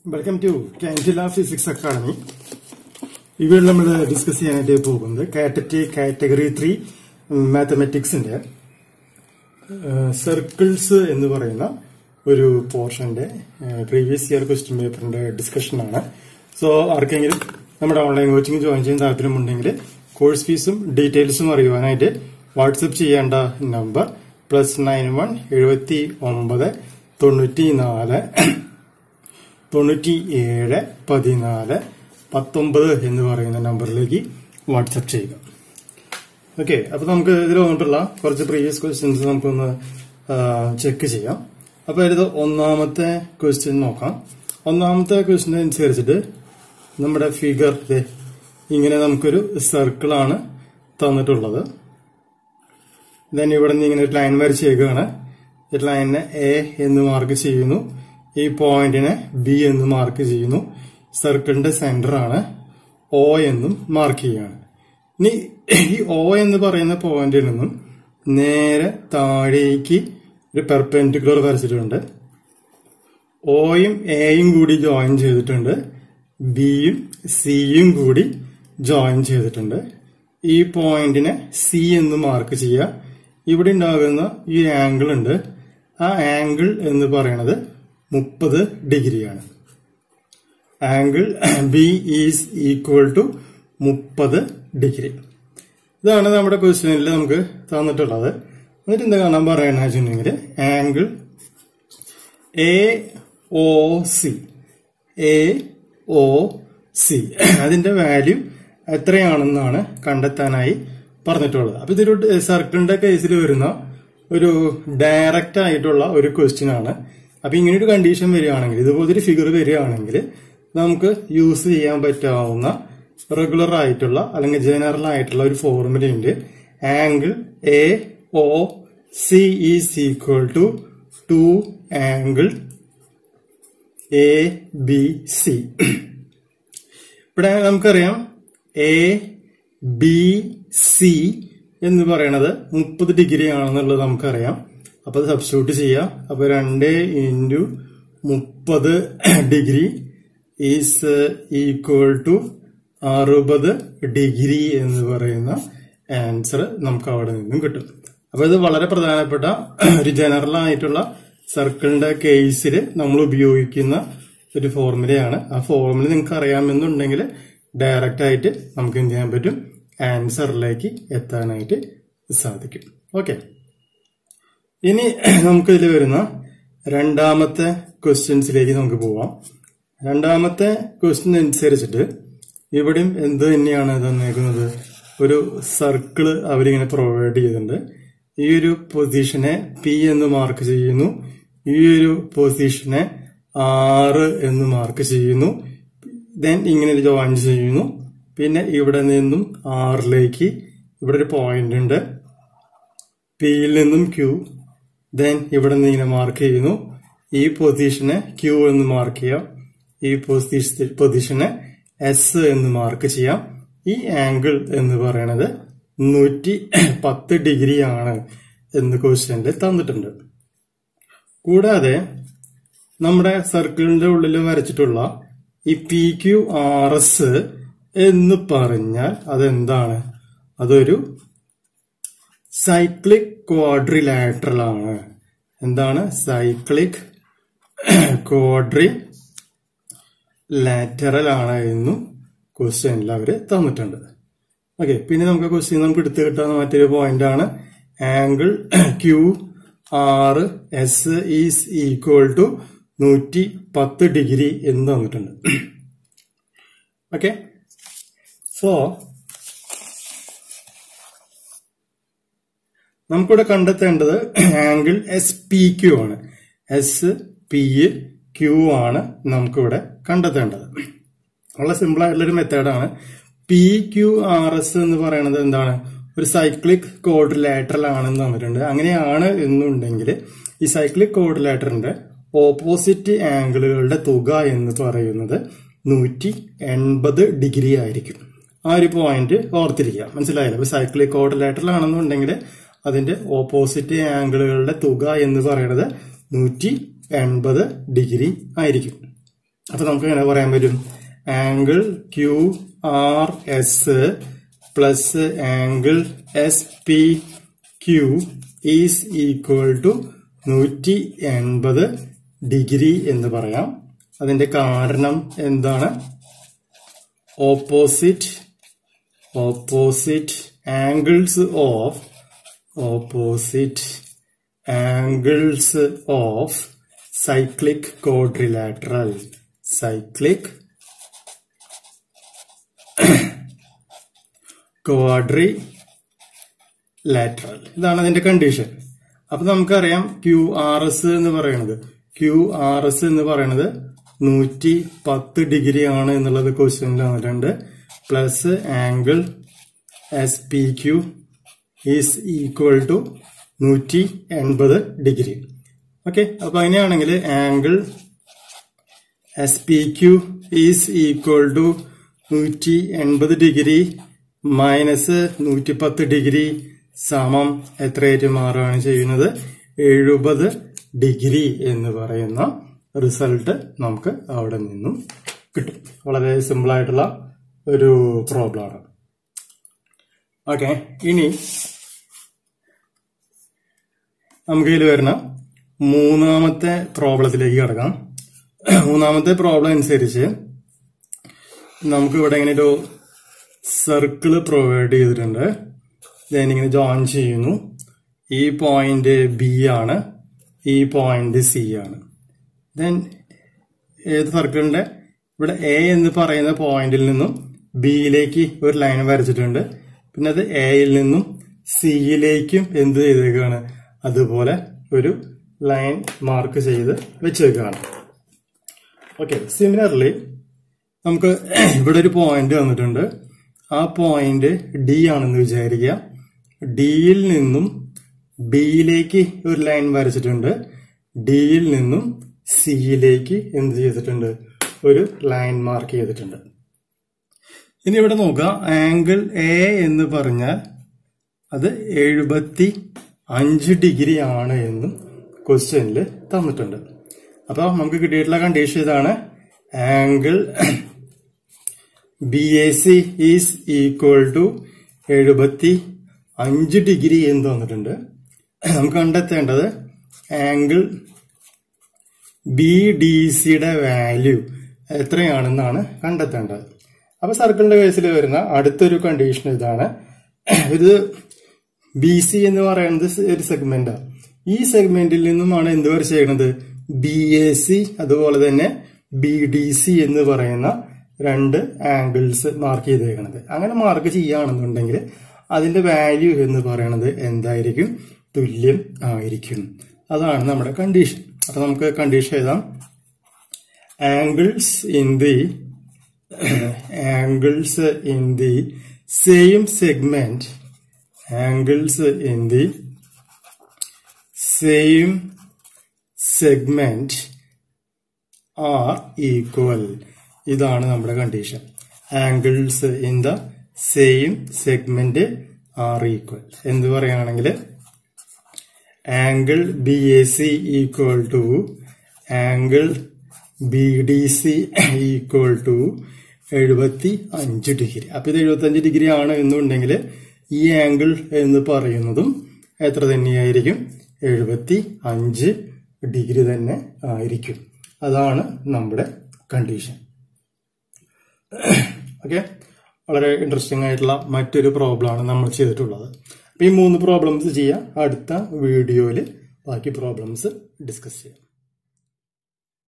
welcome to കാൻറ്റില physics academy ഇവിടെ നമ്മൾ ഡിസ്കസ് ചെയ്യാനായിട്ട് പോകുന്നത് കാറ്റഗറി കാറ്റഗറി ത്രീ മാത്തമെറ്റിക്സിന്റെ സർക്കിൾസ് എന്ന് പറയുന്ന ഒരു പോർഷന്റെ പ്രീവിയസ് ഇയർ ക്വസ്റ്റ്യൻ പേപ്പറിന്റെ ഡിസ്കഷൻ ആണ് സോ ആർക്കെങ്കിലും നമ്മുടെ ഓൺലൈൻ കോച്ചിങ് ജോയിൻ ചെയ്യാൻ താല്പര്യമുണ്ടെങ്കിൽ കോഴ്സ് ഫീസും ഡീറ്റെയിൽസും അറിയുവാനായിട്ട് വാട്സപ്പ് ചെയ്യേണ്ട നമ്പർ പ്ലസ് നയൻ വൺ എഴുപത്തി ഒമ്പത് തൊണ്ണൂറ്റി നാല് തൊണ്ണൂറ്റി ഏഴ് പതിനാല് പത്തൊമ്പത് എന്ന് പറയുന്ന നമ്പറിലേക്ക് വാട്സപ്പ് ചെയ്യുക ഓക്കെ അപ്പൊ നമുക്ക് ഇതിൽ വന്നിട്ടുള്ള കുറച്ച് പ്രീവിയസ് ക്വസ്റ്റ്യൻസ് നമുക്കൊന്ന് ചെക്ക് ചെയ്യാം അപ്പൊ ഇത് ഒന്നാമത്തെ ക്വസ്റ്റ്യൻ നോക്കാം ഒന്നാമത്തെ ക്വസ്റ്റ്യൻ അനുസരിച്ചിട്ട് നമ്മുടെ ഫിഗർ ഇങ്ങനെ നമുക്കൊരു സർക്കിളാണ് തന്നിട്ടുള്ളത് ദെൻ ഇവിടെ നിന്ന് ഇങ്ങനെ ഒരു ലൈൻ വരച്ചേക്കാണ് ഈ ലൈനിനെ എ എന്ന് മാർക്ക് ചെയ്യുന്നു ഈ പോയിന്റിനെ ബി എന്ന് മാർക്ക് ചെയ്യുന്നു സർക്കിളിന്റെ സെന്റർ ആണ് ഒ എന്നും മാർക്ക് ചെയ്യാണ് ഇനി ഈ ഒ എന്ന് പറയുന്ന പോയിന്റിൽ നിന്നും നേരെ താഴേക്ക് ഒരു പെർപെൻഡിക്കുലർ വരച്ചിട്ടുണ്ട് ഒയും എയും കൂടി ജോയിൻ ചെയ്തിട്ടുണ്ട് ബിയും സിയും കൂടി ജോയിൻ ചെയ്തിട്ടുണ്ട് ഈ പോയിന്റിനെ സി എന്ന് മാർക്ക് ചെയ്യുക ഇവിടെ ഉണ്ടാകുന്ന ഈ ആംഗിൾ ഉണ്ട് ആ ആംഗിൾ എന്ന് പറയുന്നത് മുപ്പത് ഡിഗ്രിയാണ് angle B is equal to മുപ്പത് ഡിഗ്രി ഇതാണ് നമ്മുടെ ക്വസ്റ്റ്യനിൽ നമുക്ക് തന്നിട്ടുള്ളത് എന്നിട്ട് എന്താ കാണാൻ പറയണ വെച്ചിട്ടുണ്ടെങ്കിൽ angle A O C A O C അതിന്റെ വാല്യൂ എത്രയാണെന്നാണ് കണ്ടെത്താനായി പറഞ്ഞിട്ടുള്ളത് അപ്പൊ ഇതൊരു സർക്കിളിന്റെ കേസിൽ വരുന്ന ഒരു ഡയറക്റ്റ് ആയിട്ടുള്ള ഒരു ക്വസ്റ്റ്യൻ ആണ് അപ്പൊ ഇങ്ങനെ ഒരു കണ്ടീഷൻ വരികയാണെങ്കിൽ ഇതുപോലത്തെ ഒരു ഫിഗർ വരികയാണെങ്കിൽ നമുക്ക് യൂസ് ചെയ്യാൻ പറ്റാവുന്ന റെഗുലർ ആയിട്ടുള്ള അല്ലെങ്കിൽ ജനറൽ ആയിട്ടുള്ള ഒരു ഫോർമുലയുണ്ട് angle A O C is equal to two angle A B C ഇവിടെ നമുക്കറിയാം എ ബി സി എന്ന് പറയണത് മുപ്പത് ഡിഗ്രി ആണെന്നുള്ളത് നമുക്കറിയാം അപ്പൊ അത് സബ്സ്റ്റിറ്റ്യൂട്ട് ചെയ്യാം അപ്പൊ രണ്ട് ഇൻറ്റു മുപ്പത് ഡിഗ്രി ഈസ് ഈക്വൽ ടു അറുപത് ഡിഗ്രി എന്ന് പറയുന്ന ആൻസർ നമുക്ക് അവിടെ നിന്നും കിട്ടും അപ്പൊ ഇത് വളരെ പ്രധാനപ്പെട്ട ഒരു ജനറൽ ആയിട്ടുള്ള സർക്കിളിന്റെ കേസിൽ നമ്മൾ ഉപയോഗിക്കുന്ന ഒരു ഫോർമുലയാണ് ആ ഫോർമുല നിങ്ങൾക്ക് അറിയാമെന്നുണ്ടെങ്കിൽ ഡയറക്റ്റ് ആയിട്ട് നമുക്ക് എന്ത് ചെയ്യാൻ പറ്റും ആൻസറിലേക്ക് എത്താനായിട്ട് സാധിക്കും ഓക്കെ ഇനി നമുക്ക് ഇതിൽ വരുന്ന രണ്ടാമത്തെ ക്വസ്റ്റ്യൻസിലേക്ക് നമുക്ക് പോവാം രണ്ടാമത്തെ ക്വസ്റ്റ്യൻ അനുസരിച്ചിട്ട് ഇവിടെയും എന്ത് തന്നെയാണ് തന്നേക്കുന്നത് ഒരു സർക്കിള് അവരിങ്ങനെ പ്രൊവൈഡ് ചെയ്തിട്ടുണ്ട് ഈ ഒരു പൊസിഷനെ പി എന്ന് മാർക്ക് ചെയ്യുന്നു ഈ ഒരു പൊസിഷനെ ആറ് എന്ന് മാർക്ക് ചെയ്യുന്നു ദെൻ ഇങ്ങനെ ജോയിൻ ചെയ്യുന്നു പിന്നെ ഇവിടെ നിന്നും ആറിലേക്ക് ഇവിടെ ഒരു പോയിന്റ് ഉണ്ട് പിയിൽ നിന്നും ക്യൂ ദെൻ ഇവിടെ നിന്ന് ഇങ്ങനെ മാർക്ക് ചെയ്യുന്നു ഈ പൊസിഷനെ ക്യൂ എന്ന് മാർക്ക് ചെയ്യാം ഈ പൊസിഷനെ എസ് എന്ന് മാർക്ക് ചെയ്യാം ഈ ആംഗിൾ എന്ന് പറയുന്നത് നൂറ്റി പത്ത് ഡിഗ്രി ആണ് എന്ന് ക്വസ്റ്റ്യനിൽ തന്നിട്ടുണ്ട് കൂടാതെ നമ്മുടെ സർക്കിളിന്റെ ഉള്ളിൽ വരച്ചിട്ടുള്ള ഈ പി ക്യു ആർ എസ് എന്ന് പറഞ്ഞാൽ അതെന്താണ് അതൊരു സൈക്ലിക് ക്വാഡ്രിലാറ്ററൽ ആണ് എന്താണ് സൈക്ലിക് ക്വാഡ്രി ലാറ്ററൽ ആണ് എന്നും ക്വസ്റ്റ്യനിൽ അവര് തന്നിട്ടുണ്ട് ഓക്കെ പിന്നെ നമുക്ക് ക്വസ്റ്റ്യൻ നമുക്ക് എടുത്തു കിട്ടാവുന്ന മറ്റൊരു പോയിന്റ് ആണ് angle Q R S is equal to നൂറ്റി പത്ത് ഡിഗ്രി എന്ന് തന്നിട്ടുണ്ട് ഓക്കെ സോ നമുക്കിവിടെ കണ്ടെത്തേണ്ടത് ആംഗിൾ എസ് പി ക്യു ആണ് എസ് പി ക്യു ആണ് നമുക്കിവിടെ കണ്ടെത്തേണ്ടത് വളരെ സിമ്പിൾ ആയിട്ടുള്ള ഒരു മെത്തേഡാണ് പി ക്യു ആർ എസ് എന്ന് പറയുന്നത് എന്താണ് ഒരു സൈക്ലിക് കോഡിലാറ്ററൽ ആണെന്ന് തന്നിട്ടുണ്ട് അങ്ങനെയാണ് എന്നുണ്ടെങ്കിൽ ഈ സൈക്ലിക് കോഡിലാറ്ററിന്റെ ഓപ്പോസിറ്റ് ആംഗിളുകളുടെ തുക എന്ന് പറയുന്നത് നൂറ്റി എൺപത് ഡിഗ്രി ആയിരിക്കും ആ ഒരു പോയിന്റ് ഓർത്തിരിക്കുക മനസ്സിലായില്ല അപ്പൊ സൈക്ലിക് കോഡിലാറ്ററൽ ആണെന്നുണ്ടെങ്കിൽ അതിന്റെ ഓപ്പോസിറ്റ് ആംഗിളുകളുടെ തുക എന്ന് പറയുന്നത് നൂറ്റി എൺപത് ഡിഗ്രി ആയിരിക്കും അപ്പൊ നമുക്ക് എങ്ങനെ പറയാൻ പറ്റും angle Q R S plus angle S P Q is equal to നൂറ്റി എൺപത് ഡിഗ്രി എന്ന് പറയാം അതിന്റെ കാരണം എന്താണ് opposite opposite angles of opposite angles of cyclic quadrilateral cyclic quadrilateral ഇതാണ് അതിന്റെ കണ്ടീഷൻ അപ്പൊ നമുക്കറിയാം ക്യു ആർ എസ് എന്ന് പറയുന്നത് ക്യു ആർ എസ് എന്ന് പറയുന്നത് നൂറ്റി പത്ത് ഡിഗ്രി ആണ് എന്നുള്ളത് ക്വസ്റ്റ്യനിൽ വന്നിട്ടുണ്ട് plus angle S P Q is equal to നൂറ്റി എൺപത് ഡിഗ്രി ഓക്കെ അപ്പൊ അങ്ങനെയാണെങ്കിൽ angle S P Q is equal to നൂറ്റി എൺപത് ഡിഗ്രി മൈനസ് നൂറ്റി പത്ത് ഡിഗ്രി സമം എത്രയായിട്ട് മാറുകയാണ് ചെയ്യുന്നത് എഴുപത് ഡിഗ്രി എന്ന് പറയുന്ന റിസൾട്ട് നമുക്ക് അവിടെ നിന്നും കിട്ടും വളരെ സിമ്പിൾ ആയിട്ടുള്ള ഒരു പ്രോബ്ലമാണ് ഓക്കെ ഇനി നമുക്ക് ഇതിൽ വരുന്ന മൂന്നാമത്തെ പ്രോബ്ലത്തിലേക്ക് കിടക്കാം മൂന്നാമത്തെ പ്രോബ്ലം അനുസരിച്ച് നമുക്ക് ഇവിടെ ഇങ്ങനെ ഒരു സർക്കിള് പ്രൊവൈഡ് ചെയ്തിട്ടുണ്ട് ഇങ്ങനെ ജോയിൻ ചെയ്യുന്നു ഈ പോയിന്റ് ബി ആണ് ഈ പോയിന്റ് സി ആണ് ദെൻ ഏത് സർക്കിളിന്റെ ഇവിടെ എ എന്ന് പറയുന്ന പോയിന്റിൽ നിന്നും ബിയിലേക്ക് ഒരു ലൈൻ വരച്ചിട്ടുണ്ട് പിന്നെ അത് എയിൽ നിന്നും സിയിലേക്കും എന്ത് ചെയ്തേക്കാണ് അതുപോലെ ഒരു ലൈൻ മാർക്ക് ചെയ്ത് വെച്ചേക്കാണ് ഓക്കെ സിമിലർലി നമുക്ക് ഇവിടെ ഒരു പോയിന്റ് വന്നിട്ടുണ്ട് ആ പോയിന്റ് ഡി ആണെന്ന് വിചാരിക്കുക ഡിയിൽ നിന്നും ബിയിലേക്ക് ഒരു ലൈൻ വരച്ചിട്ടുണ്ട് ഡിയിൽ നിന്നും സിയിലേക്ക് എന്ത് ചെയ്തിട്ടുണ്ട് ഒരു ലൈൻ മാർക്ക് ചെയ്തിട്ടുണ്ട് ഇനി ഇവിടെ നോക്കുക ആംഗിൾ എ എന്ന് പറഞ്ഞാൽ അത് എഴുപത്തി അഞ്ച് ഡിഗ്രി ആണ് എന്നും ക്വസ്റ്റ്യനിൽ തന്നിട്ടുണ്ട് അപ്പൊ നമുക്ക് കിട്ടിയിട്ടുള്ള കണ്ടീഷൻ ഇതാണ് angle B A C is equal to എഴുപത്തി അഞ്ച് ഡിഗ്രി എന്ന് തന്നിട്ടുണ്ട് നമുക്ക് കണ്ടെത്തേണ്ടത് ആംഗിൾ ബി ഡി സിയുടെ വാല്യൂ എത്രയാണെന്നാണ് കണ്ടെത്തേണ്ടത് അപ്പൊ സർക്കിളിന്റെ കേസിൽ വരുന്ന അടുത്തൊരു കണ്ടീഷൻ ഇതാണ് ഇത് ബി സി എന്ന് പറയുന്നത് ഒരു സെഗ്മെന്റാണ് ഈ സെഗ്മെന്റിൽ നിന്നുമാണ് എന്ത് വരച്ചേക്കുന്നത് ബി എ സി അതുപോലെ തന്നെ ബി ഡി സി എന്ന് പറയുന്ന രണ്ട് ആംഗിൾസ് മാർക്ക് ചെയ്തേക്കുന്നത് അങ്ങനെ മാർക്ക് ചെയ്യുകയാണെന്നുണ്ടെങ്കിൽ അതിന്റെ വാല്യൂ എന്ന് പറയുന്നത് എന്തായിരിക്കും തുല്യം ആയിരിക്കും അതാണ് നമ്മുടെ കണ്ടീഷൻ അപ്പൊ നമുക്ക് കണ്ടീഷൻ എഴുതാം angles in the angles in the same segment angles in the same segment are equal ഇതാണ് നമ്മുടെ condition angles in the same segment are equal എന്ത് പറയുകയാണെങ്കിൽ angle B A C equal to angle B D C equal to എഴുപത്തി അഞ്ച് degree അപ്പൊ ഇത് എഴുപത്തി അഞ്ച് ഡിഗ്രി ആണ് എന്നുണ്ടെങ്കിൽ ഈ ആംഗിൾ എന്ന് പറയുന്നതും എത്ര തന്നെയായിരിക്കും എഴുപത്തി അഞ്ച് ഡിഗ്രി തന്നെ ആയിരിക്കും അതാണ് നമ്മുടെ കണ്ടീഷൻ ഓക്കെ വളരെ ഇൻട്രസ്റ്റിംഗ് ആയിട്ടുള്ള മറ്റൊരു പ്രോബ്ലം ആണ് നമ്മൾ ചെയ്തിട്ടുള്ളത് അപ്പൊ ഈ മൂന്ന് പ്രോബ്ലംസ് ചെയ്യാം അടുത്ത വീഡിയോയിൽ ബാക്കി പ്രോബ്ലംസ് ഡിസ്കസ് ചെയ്യാം